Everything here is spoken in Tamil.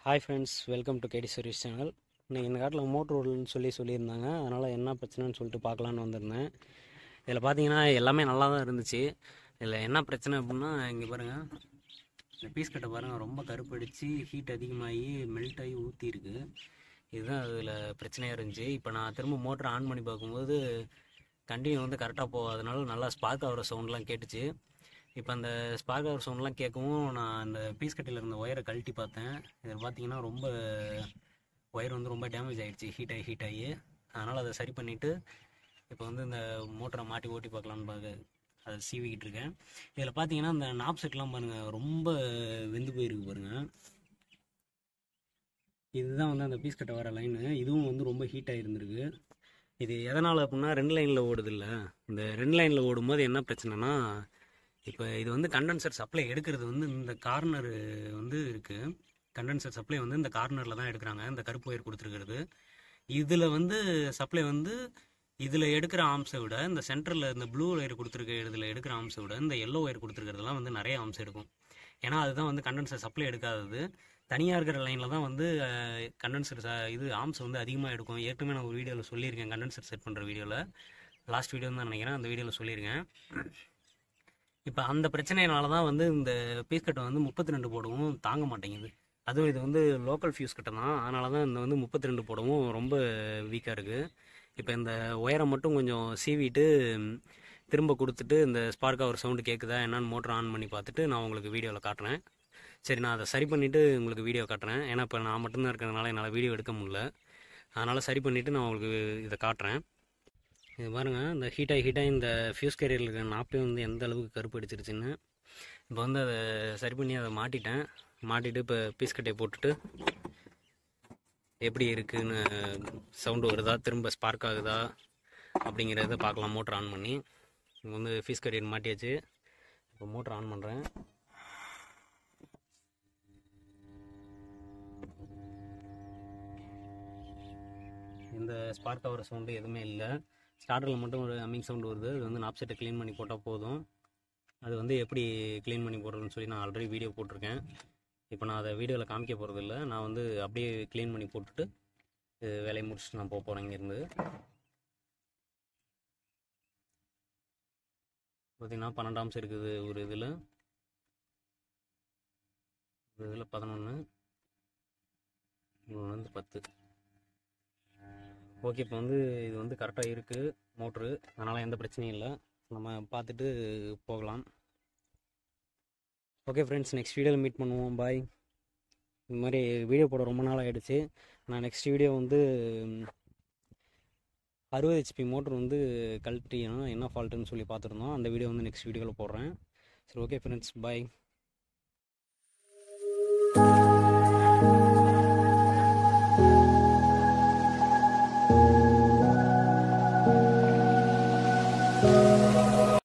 hi friends welcome to KD service channel இன்னைக்கு இந்த காட்டில் மோட்ரு ஓடலன்னு சொல்லி சொல்லியிருந்தாங்க அதனால் என்ன பிரச்சனைன்னு சொல்லிட்டு பார்க்கலான்னு வந்திருந்தேன் இதில் பார்த்தீங்கன்னா எல்லாமே நல்லா தான் இருந்துச்சு இதில் என்ன பிரச்சனை அப்படின்னா இங்கே பாருங்கள் இந்த பீஸ் கட்டை பாருங்கள் ரொம்ப கருப்படிச்சு ஹீட் அதிகமாகி மெல்ட் ஆகி ஊற்றி இருக்கு இதுதான் அதில் பிரச்சனையாக இருந்துச்சு இப்போ நான் திரும்ப மோட்டர் ஆன் பண்ணி பார்க்கும்போது கண்டினியூ வந்து கரெக்டாக போகாதனால நல்லா ஸ்பார்க் ஆகிற சவுண்ட்லாம் கேட்டுச்சு இப்போ அந்த ஸ்பார்க் ஆகிற சவுண்ட்லாம் கேட்கவும் நான் அந்த பீஸ் கட்டியில் இருந்த ஒயரை கழட்டி பார்த்தேன் இதில் பார்த்தீங்கன்னா ரொம்ப ஒயர் வந்து ரொம்ப டேமேஜ் ஆகிடுச்சு ஹீட் ஆகி ஹீட் ஆகி அதனால் அதை சரி பண்ணிவிட்டு இப்போ வந்து இந்த மோட்டரை மாட்டி ஓட்டி பார்க்கலான்னு பார்க்க அதை சீவிக்கிட்டு இருக்கேன் இதில் பார்த்தீங்கன்னா இந்த நாப் செட்லாம் பாருங்கள் ரொம்ப வெந்து போயிருக்கு பாருங்கள் இதுதான் வந்து அந்த பீஸ் கட்ட வர லைனு இதுவும் வந்து ரொம்ப ஹீட் ஆகிருந்திருக்கு இது எதனால் அப்படின்னா ரெண்டு லைனில் ஓடுது இல்லை இந்த ரெண்டு லைனில் ஓடும்போது என்ன பிரச்சனைனா இப்போ இது வந்து கண்டென்சர் சப்ளை எடுக்கிறது வந்து இந்த கார்னர் வந்து இருக்குது கண்டென்சர் சப்ளை வந்து இந்த கார்னரில் தான் எடுக்கிறாங்க இந்த கருப்பு ஒயர் கொடுத்துருக்கிறது இதில் வந்து சப்ளை வந்து இதில் எடுக்கிற ஆம்ஸை விட இந்த சென்டரில் இந்த ப்ளூ ஒயர் கொடுத்துருக்க இதில் எடுக்கிற ஆம்ஸை விட இந்த எல்லோ ஒயர் கொடுத்துருக்கிறதுலாம் வந்து நிறைய ஆம்ஸ் எடுக்கும் ஏன்னா அதுதான் வந்து கண்டென்சர் சப்ளை எடுக்காதது தனியாக இருக்கிற லைனில் தான் வந்து கண்டென்சர் இது ஆம்ஸ் வந்து அதிகமாக எடுக்கும் ஏற்கனவே நான் ஒரு வீடியோவில் சொல்லியிருக்கேன் கண்டென்சர் செட் பண்ணுற வீடியோவில் லாஸ்ட் வீடியோ தான் நினைக்கிறேன் அந்த வீடியோவில் சொல்லியிருக்கேன் இப்போ அந்த பிரச்சனையினால தான் வந்து இந்த பீஸ் கட்டை வந்து முப்பத்தி ரெண்டு போடவும் தாங்க மாட்டேங்குது அதுவும் இது வந்து லோக்கல் ஃபியூஸ் கட்டை தான் அதனால தான் இந்த வந்து முப்பத்தி ரெண்டு போடவும் ரொம்ப வீக்காக இருக்குது இப்போ இந்த ஒயரை மட்டும் கொஞ்சம் சீவிட்டு திரும்ப கொடுத்துட்டு இந்த ஸ்பார்க்காக ஒரு சவுண்டு கேட்குதா என்னன்னு மோட்டர் ஆன் பண்ணி பார்த்துட்டு நான் உங்களுக்கு வீடியோவில் காட்டுறேன் சரி நான் அதை சரி பண்ணிவிட்டு உங்களுக்கு வீடியோ காட்டுறேன் ஏன்னா இப்போ நான் மட்டும்தான் இருக்கிறதுனால என்னால் வீடியோ எடுக்க முடியல அதனால் சரி பண்ணிவிட்டு நான் உங்களுக்கு இதை காட்டுறேன் இது பாருங்கள் இந்த ஹீட்டாகி ஹீட்டாகி இந்த ஃபியூஸ் கேரியரில் இருக்கிற நாப்பே வந்து எந்த அளவுக்கு கருப்பு அடிச்சிருச்சுன்னு இப்போ வந்து அதை சரி பண்ணி அதை மாட்டிட்டேன் மாட்டிட்டு இப்போ பீஸ் கட்டையை போட்டுட்டு எப்படி இருக்குன்னு சவுண்டு வருதா திரும்ப ஸ்பார்க் ஆகுதா அப்படிங்கிறத பார்க்கலாம் மோட்டர் ஆன் பண்ணி இப்போ வந்து ஃபீஸ் கரியர் மாட்டியாச்சு இப்போ மோட்டர் ஆன் பண்ணுறேன் இந்த ஸ்பார்க் ஆகிற சவுண்டு எதுவுமே இல்லை ஸ்டார்டரில் மட்டும் ஒரு அம்மிங் சவுண்டு வருது அது வந்து நாப் செட்டை க்ளீன் பண்ணி போட்டால் போதும் அது வந்து எப்படி க்ளீன் பண்ணி போடுறதுன்னு சொல்லி நான் ஆல்ரெடி வீடியோ போட்டிருக்கேன் இப்போ நான் அதை வீடியோவில் காமிக்க போகிறது இல்லை நான் வந்து அப்படியே க்ளீன் பண்ணி போட்டுட்டு இது வேலையை முடிச்சுட்டு நான் போக போகிறேன் இங்கேருந்து பார்த்தீங்கன்னா பன்னெண்டாம் இருக்குது ஒரு இதில் ஒரு இதில் பதினொன்று இன்னொன்று வந்து பத்து ஓகே இப்போ வந்து இது வந்து கரெக்டாக இருக்குது மோட்ரு அதனால் எந்த பிரச்சனையும் இல்லை நம்ம பார்த்துட்டு போகலாம் ஓகே ஃப்ரெண்ட்ஸ் நெக்ஸ்ட் வீடியோவில் மீட் பண்ணுவோம் பாய் இந்த மாதிரி வீடியோ போட ரொம்ப நாள் ஆகிடுச்சு நான் நெக்ஸ்ட் வீடியோ வந்து அறுபது ஹெச்பி மோட்ரு வந்து கழட்டினா என்ன ஃபால்ட்டுன்னு சொல்லி பார்த்துருந்தோம் அந்த வீடியோ வந்து நெக்ஸ்ட் வீடியோவில் போடுறேன் சரி ஓகே ஃப்ரெண்ட்ஸ் பாய்